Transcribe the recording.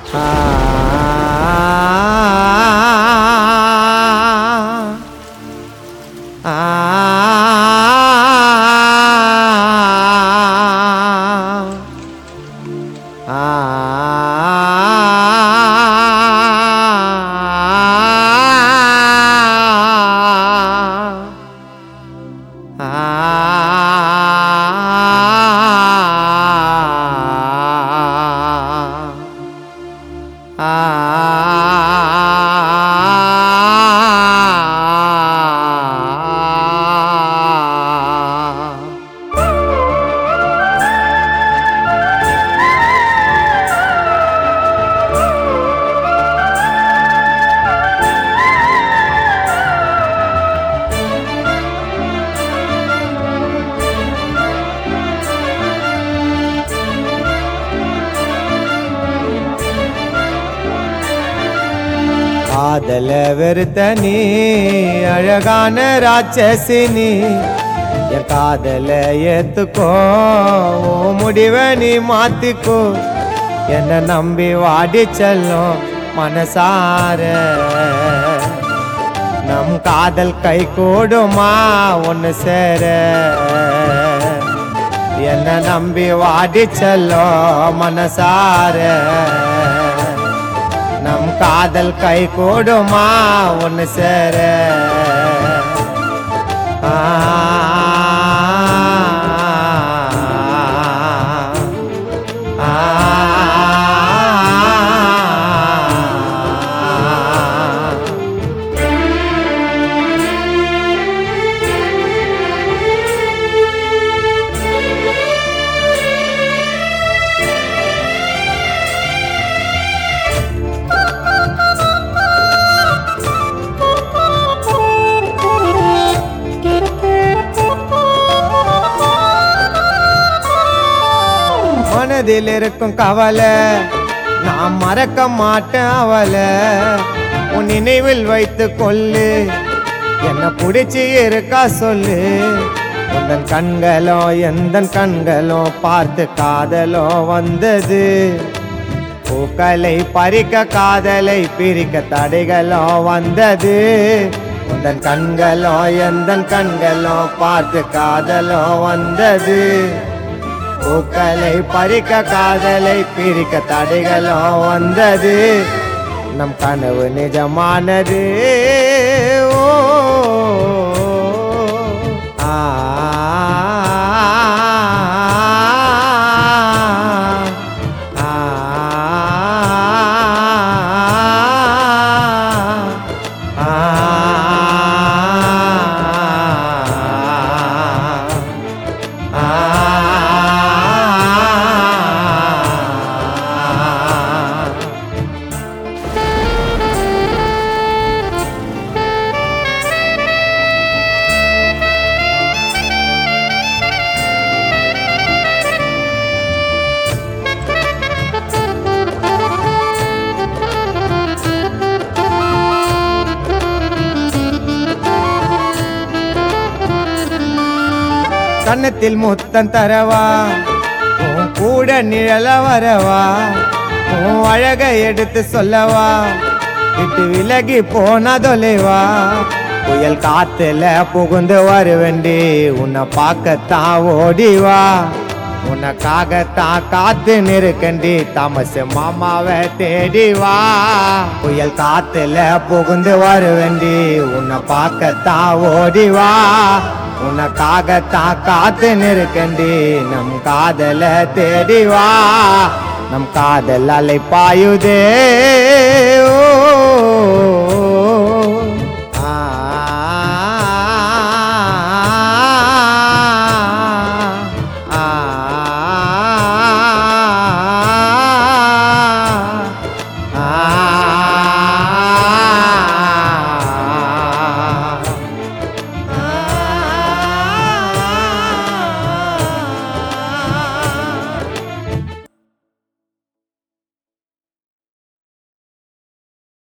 காதல வெறுத்த நீ அழகான ராட்சசினி என் காதல ஏத்துக்கோ உன் முடிவை நீ மாத்திக்கோ என்ன நம்பி வாடி செல்லும் மனசார நம் காதல் கை கூடுமா ஒன்று சேர என்ன நம்பி வாடி செல்லும் மனசார நம் காதல் கை கூடுமா ஒன்று சேர ஆ, ஆ, ஆ. மனதில் இருக்கும் கவலை நான் மறக்க மாட்டேன் அவளை உன் நினைவில் வைத்து கொள்ளு என்ன பிடிச்சி இருக்கா சொல்லு உந்தன் கண்களோ எந்த கண்களோ பார்த்து காதலோ வந்தது பூக்களை பறிக்க காதலை பிரிக்க தடைகளோ வந்தது உந்தன் கண்களோ எந்த கண்களோ பார்த்து காதலோ வந்தது பூக்களை பறிக்க காதலை பிரிக்க தடைகளோ வந்தது நம் கனவு நிஜமானது ஓ ஆ ஆ ஆ கன்னத்தில் முத்தம் தரவா உன் கூட நிழல வரவா உன் அழக எடுத்து சொல்லவா விட்டு விலகி போன தொலைவா புயல் காத்துல புகுந்து வருவண்டி உன்னை பார்க்கத்தான் ஓடிவா உனக்காகத்தான் காத்து நிற்கண்டி தமசு மாமாவை தேடி வா புயல் காத்துல புகுந்து வருவண்டி உன்னை பார்க்கத்தான் ஓடி வா உனக்காகத்தான் காத்து நிற்கண்டி நம் காதல தேடி வா நம் காதல் அலை பாயுதே